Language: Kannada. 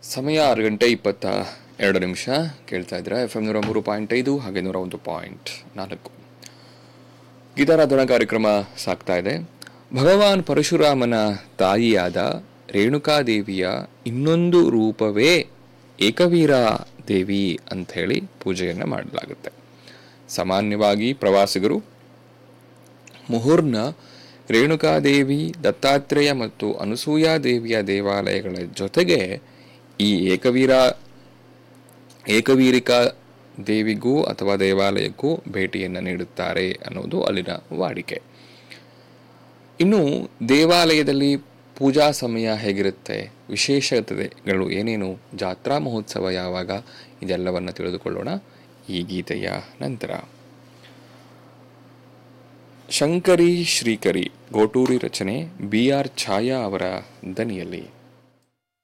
ಸಮಯ ಆರು ಗಂಟೆ ಇಪ್ಪತ್ತ ಎರಡು ನಿಮಿಷ ಕೇಳ್ತಾ ಇದ್ರೆ ಎಫ್ ಎಂ ನೂರ ಮೂರು ಪಾಯಿಂಟ್ ಐದು ಹಾಗೆ ನೂರ ಒಂದು ಪಾಯಿಂಟ್ ನಾಲ್ಕು ಗೀತಾರಾಧನಾ ಕಾರ್ಯಕ್ರಮ ಸಾಗ್ತಾ ಇದೆ ಭಗವಾನ್ ಪರಶುರಾಮನ ತಾಯಿಯಾದ ರೇಣುಕಾದೇವಿಯ ಇನ್ನೊಂದು ರೂಪವೇ ಏಕವೀರ ದೇವಿ ಅಂಥೇಳಿ ಪೂಜೆಯನ್ನು ಮಾಡಲಾಗುತ್ತೆ ಸಾಮಾನ್ಯವಾಗಿ ಪ್ರವಾಸಿಗರು ಮುಹುರ್ನ ರೇಣುಕಾದೇವಿ ದತ್ತಾತ್ರೇಯ ಮತ್ತು ಅನಸೂಯಾ ದೇವಿಯ ದೇವಾಲಯಗಳ ಜೊತೆಗೆ ಈ ಏಕವೀರ ಏಕವೀರಿಕಾ ದೇವಿಗೂ ಅಥವಾ ದೇವಾಲಯಕ್ಕೂ ಭೇಟಿಯನ್ನು ನೀಡುತ್ತಾರೆ ಅನ್ನೋದು ಅಲ್ಲಿನ ವಾಡಿಕೆ ಇನ್ನು ದೇವಾಲಯದಲ್ಲಿ ಪೂಜಾ ಸಮಯ ಹೇಗಿರುತ್ತೆ ವಿಶೇಷತೆಗಳು ಏನೇನು ಜಾತ್ರಾ ಮಹೋತ್ಸವ ಯಾವಾಗ ಇದೆಲ್ಲವನ್ನು ತಿಳಿದುಕೊಳ್ಳೋಣ ಈ ಗೀತೆಯ ನಂತರ ಶಂಕರಿ ಶ್ರೀಕರಿ ಗೋಟೂರಿ ರಚನೆ ಬಿ ಆರ್ ಛಾಯಾ ಅವರ ದನಿಯಲ್ಲಿ